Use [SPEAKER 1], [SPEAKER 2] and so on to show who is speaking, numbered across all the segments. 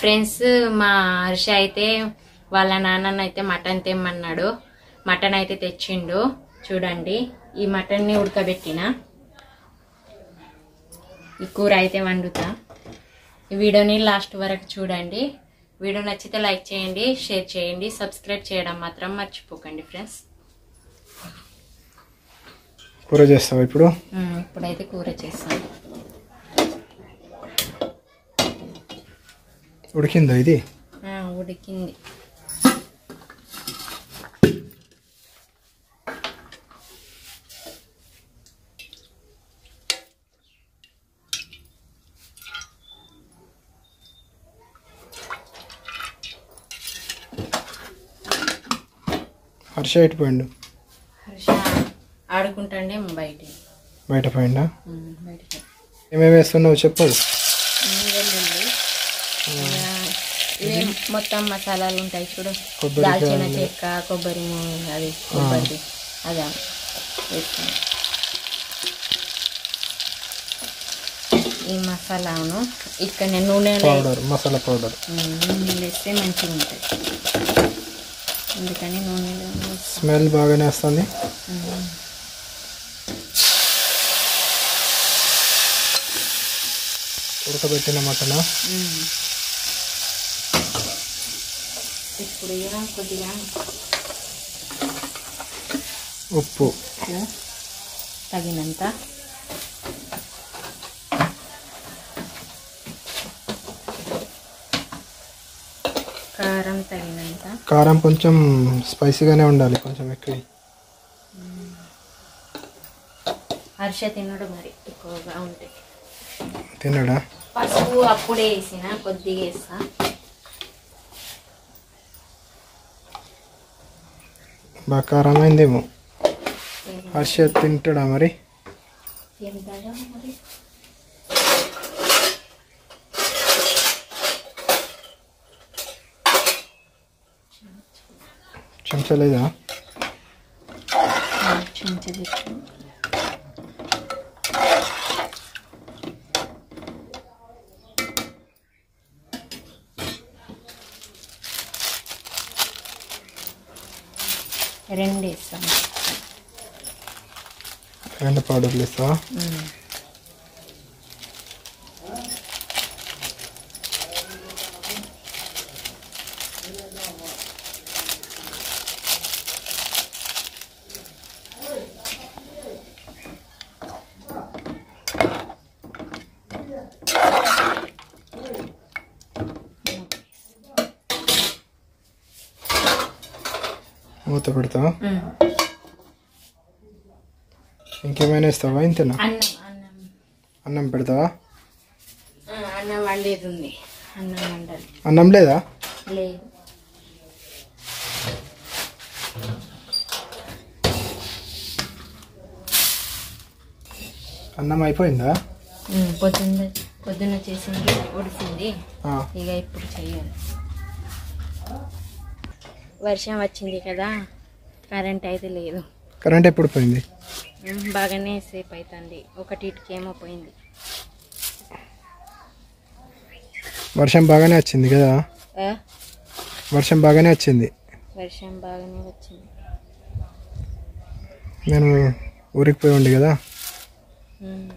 [SPEAKER 1] Friends మా హర్ష అయితే వాళ్ళ నాన్నని అయితే మటన్ తెమ్మన్నాడు మటన్ అయితే తెచ్చిండు చూడండి ఈ మటన్ని ఉడకబెట్టిన ఈ కూర అయితే వండుతా ఈ వీడియోని లాస్ట్ వరకు చూడండి వీడియో నచ్చితే లైక్ చేయండి షేర్ చేయండి సబ్స్క్రైబ్ చేయడం మాత్రం మర్చిపోకండి ఫ్రెండ్స్
[SPEAKER 2] కూర చేస్తావా ఇప్పుడు
[SPEAKER 1] ఉమ్, ఇప్పుడైతే కూర చేస్తాను
[SPEAKER 2] ఉడికిందా ఇది
[SPEAKER 1] ఆ, ఉడికింది
[SPEAKER 2] హర్ష ఎటు పోయిండు
[SPEAKER 1] హర్ష ఆడుకుంటాండే బయట
[SPEAKER 2] బయట పోయిండా
[SPEAKER 1] బయటకి
[SPEAKER 2] ఏమేమి వేస్తున్నావు చెప్పు
[SPEAKER 1] వెల్లుల్లి ఇవే మొత్తం మసాలాలు ఉంటాయి చూడు
[SPEAKER 2] కొబ్బరికాయలు.
[SPEAKER 1] దాల్చిన చెక్క కొబ్బరి ము- అది కొబ్బరి అదా వేస్తాను ఈ మసాలాను ఇక్కడ నేను నూనెలో
[SPEAKER 2] పౌడర్ మసాలా పౌడర్
[SPEAKER 1] ఉమ్, నూనెలో వేస్తే మంచిగా ఉంటుంది అందుకని నూనెలో వేస్తాను.
[SPEAKER 2] స్మెల్ బాగానే వస్తుంది
[SPEAKER 1] ఉమ్.
[SPEAKER 2] ఉడకబెట్టిన మటన్
[SPEAKER 1] ఉమ్. ఇప్పుడు ఇక కొద్దిగా
[SPEAKER 2] ఉప్పు
[SPEAKER 1] ఉప్పు తగినంత కారం తగినంత
[SPEAKER 2] కారం కొంచెం స్పైసీగానే ఉండాలి కొంచెం ఎక్కువ
[SPEAKER 1] హర్ష తినడు మరి ఎక్కువగా ఉంటాయి
[SPEAKER 2] తినడా
[SPEAKER 1] పసుపు అప్పుడే వేసిన కొద్దిగా వేస్తా
[SPEAKER 2] బాగా కారం అయిందేమో హర్ష తింటాడా మరి
[SPEAKER 1] తింటారా మరి
[SPEAKER 2] చెంచా లేదా
[SPEAKER 1] చెంచా పెట్టు. రెండు వేస్తాం
[SPEAKER 2] రెండు పౌడర్లు ఇస్తావా మూత పెడతావా ఇంకేమైనా ఇస్తావా ఇంతేనా
[SPEAKER 1] అన్నం అన్నం
[SPEAKER 2] అన్నం పెడతావా
[SPEAKER 1] ఆ, అన్నం వండేది ఉంది అన్నం వండాలి
[SPEAKER 2] అన్నం లేదా
[SPEAKER 1] లేదు
[SPEAKER 2] అన్నం అయిపోయిందా
[SPEAKER 1] ఉమ్, పొద్దున్న పొద్దున్న చేసింది ఉడిసింది
[SPEAKER 2] ఆ,
[SPEAKER 1] ఇక ఇప్పుడు చెయ్యాలి వర్షం వచ్చింది కదా కరెంట్ అయితే లేదు
[SPEAKER 2] కరెంట్ ఎప్పుడు పోయింది
[SPEAKER 1] ఉమ్, బాగానే సేపు అవుతుంది ఒకటికేమో పోయింది
[SPEAKER 2] వర్షం బాగానే వచ్చింది కదా
[SPEAKER 1] ఆ?
[SPEAKER 2] వర్షం బాగానే వచ్చింది
[SPEAKER 1] వర్షం బాగానే వచ్చింది
[SPEAKER 2] నేను ఊరికి పోయి ఉండి కదా
[SPEAKER 1] ఉమ్.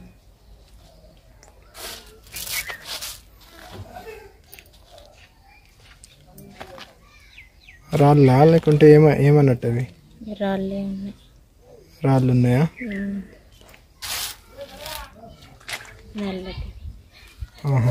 [SPEAKER 2] రాళ్ళా లేకుంటే ఏమ ఏమన్నట్టు అవి
[SPEAKER 1] రాళ్ళే ఉన్నాయి
[SPEAKER 2] రాళ్ళు ఉన్నాయా
[SPEAKER 1] ఉమ్. నల్లటి
[SPEAKER 2] ఆహా.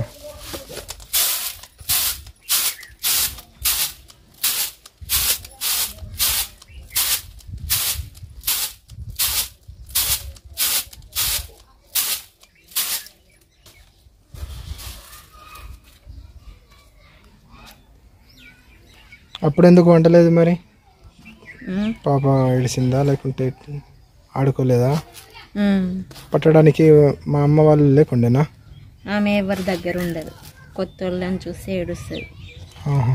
[SPEAKER 2] అప్పుడు ఎందుకు వంటలేదు మరి
[SPEAKER 1] ఉమ్.
[SPEAKER 2] పాప ఏడిసిందా లేకుంటే ఆడుకోలేదా
[SPEAKER 1] ఉమ్.
[SPEAKER 2] పట్టడానికి మా అమ్మ వాళ్ళు లేకుండేనా
[SPEAKER 1] ఆమె ఎవరి దగ్గర ఉండదు కొత్త వాళ్ళని చూసి ఏడుస్తుంది
[SPEAKER 2] ఆహా.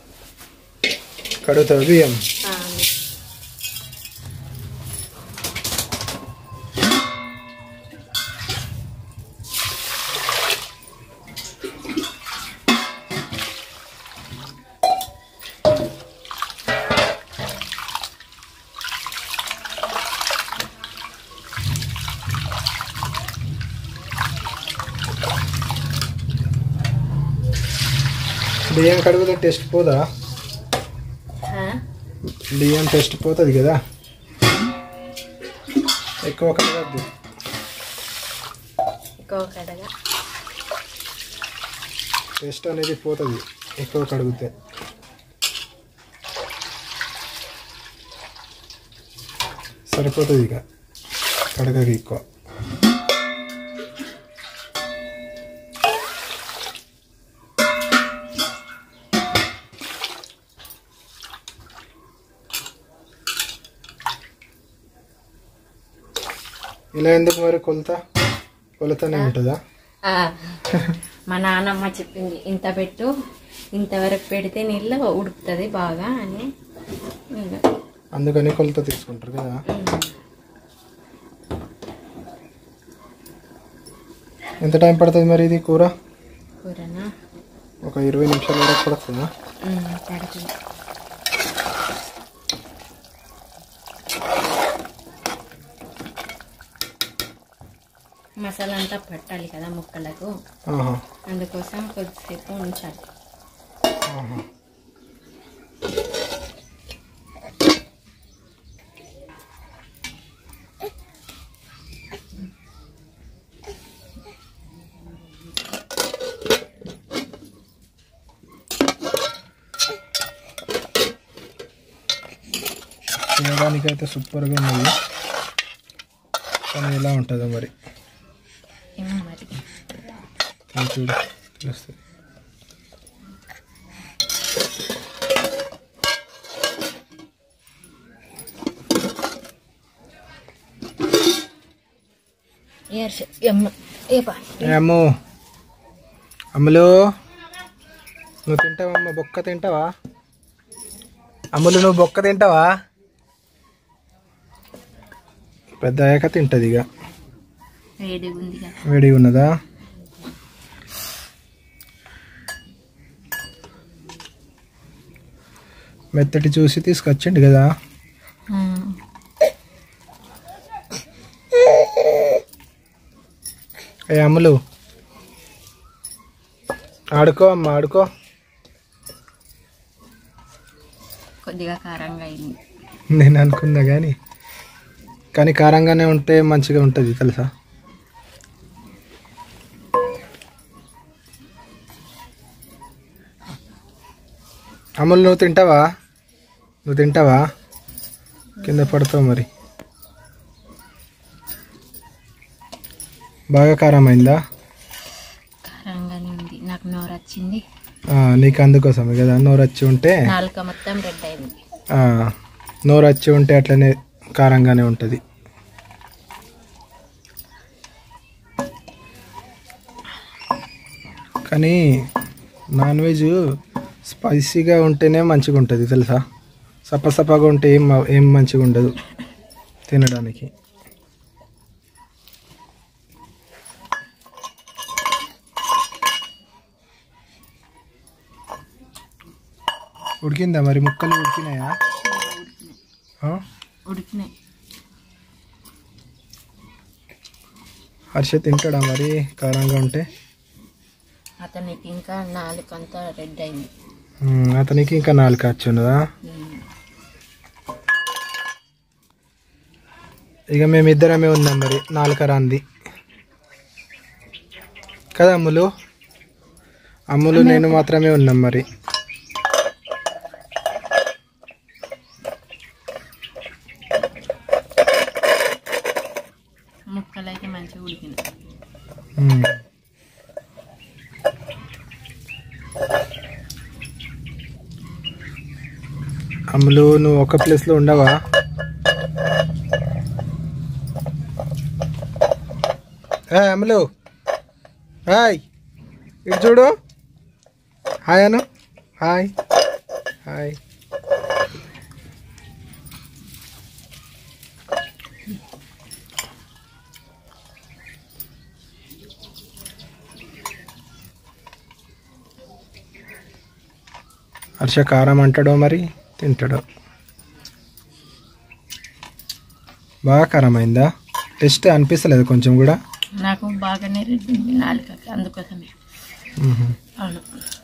[SPEAKER 2] కడుగుతావు బియ్యం బియ్యం కడిగితే టేస్ట్ పోదా
[SPEAKER 1] ఆ?
[SPEAKER 2] బియ్యం టేస్ట్ పోతుంది కదా ఎక్కువ కడగద్దు
[SPEAKER 1] ఎక్కువ కడగా
[SPEAKER 2] టేస్ట్ అనేది పోతుంది ఎక్కువ కడిగితే సరిపోతుంది ఇక కడగకి ఎక్కువ ఇలా ఎందుకు మరి కొలత కొలతనే ఉంటుందా
[SPEAKER 1] ఆ. మా నాన్నమ్మ చెప్పింది ఇంత పెట్టు ఇంతవరకు పెడితే నీళ్ళు ఉడుకుతుంది బాగా అని ఇంకా,
[SPEAKER 2] అందుకని కొలత తీసుకుంటారు కదా
[SPEAKER 1] ఉమ్.
[SPEAKER 2] ఎంత టైం పడుతుంది మరి ఇది కూర
[SPEAKER 1] కూరనా
[SPEAKER 2] ఒక ఇరవై నిమిషాల వరకు పడుతుందా
[SPEAKER 1] ఉమ్, పడుతుంది మసాలా అంతా పట్టాలి కదా ముక్కలకు
[SPEAKER 2] ఆహా,
[SPEAKER 1] అందుకోసం కొద్దిసేపు ఉంచాలి
[SPEAKER 2] ఆహా. తినడానికైతే సూపర్గా ఉన్నది కానీ ఎలా ఉంటుందో మరి
[SPEAKER 1] ఏమో మరి
[SPEAKER 2] ఇది చూడు తెలుస్తుంది
[SPEAKER 1] ఏ హర్ష, ఎమ్మ, ఏ పా
[SPEAKER 2] ఏమో అమ్ములు నువ్వు తింటావా అమ్మ బొక్క తింటావా అమ్ములు నువ్వు బొక్క తింటావా పెద్ద అయ్యాక తింటుంది ఇక
[SPEAKER 1] వేడిగా ఉంది కదా
[SPEAKER 2] వేడిగా ఉన్నదా మెత్తటి చూసి తీసుకొచ్చిండు కదా ఏ అమ్ములు ఆడుకో అమ్మ ఆడుకో
[SPEAKER 1] కొద్దిగా కారంగా అయింది
[SPEAKER 2] నేను అనుకున్నా కానీ కానీ కారంగానే ఉంటే మంచిగా ఉంటుంది తెలుసా అమ్ములు నువ్వు తింటావా నువ్వు తింటావా కింద పడతావు మరి బాగా కారం అయిందా
[SPEAKER 1] కారంగానే ఉంది నాకు నోరు వచ్చింది
[SPEAKER 2] ఆ, నీకు అందుకోసమే కదా నోరు వచ్చి ఉంటే
[SPEAKER 1] నాలుక మొత్తం రెడ్ అయింది
[SPEAKER 2] ఆ, నోరు వచ్చి ఉంటే అట్లనే కారంగానే ఉంటుంది కానీ నాన్ వెజ్ స్పైసీగా ఉంటేనే మంచిగా ఉంటుంది తెలుసా సప్పసప్పగా ఉంటే ఏం ఏం మంచిగా ఉండదు తినడానికి ఉడికిందా మరి ముక్కలు ఉడికినాయా ఆ?
[SPEAKER 1] ఉడికినాయి
[SPEAKER 2] హర్ష తింటాడా మరి కారంగా ఉంటే
[SPEAKER 1] అతనికి ఇంకా నాలుక అంతా రెడ్ అయింది
[SPEAKER 2] ఉమ్, అతనికి ఇంకా నాలుగు ఖర్చు ఉన్నదా
[SPEAKER 1] ఉమ్.
[SPEAKER 2] ఇక మేమిద్దరమే ఉన్నాం మరి నాలుక రాంది కదా అమ్ములు అమ్ములు నేను మాత్రమే ఉన్నాం మరి
[SPEAKER 1] ముక్కలు అయితే మంచిగా ఉడికినాయి
[SPEAKER 2] ఉమ్. అమ్ములు నువ్వు ఒక ప్లేస్లో ఉండవా ఏ అమ్ములు హాయ్ ఇటు చూడు హాయ్ అను హాయ్ హాయ్ హర్ష కారం అంటాడో మరి తింటాడో బాగా కారం అయిందా టెస్ట్ అనిపిస్తలేదు కొంచెం కూడా
[SPEAKER 1] నాకు బాగానే రెడ్ ఉంది నాలుక అందుకోసమే
[SPEAKER 2] మ్మ్.
[SPEAKER 1] అవును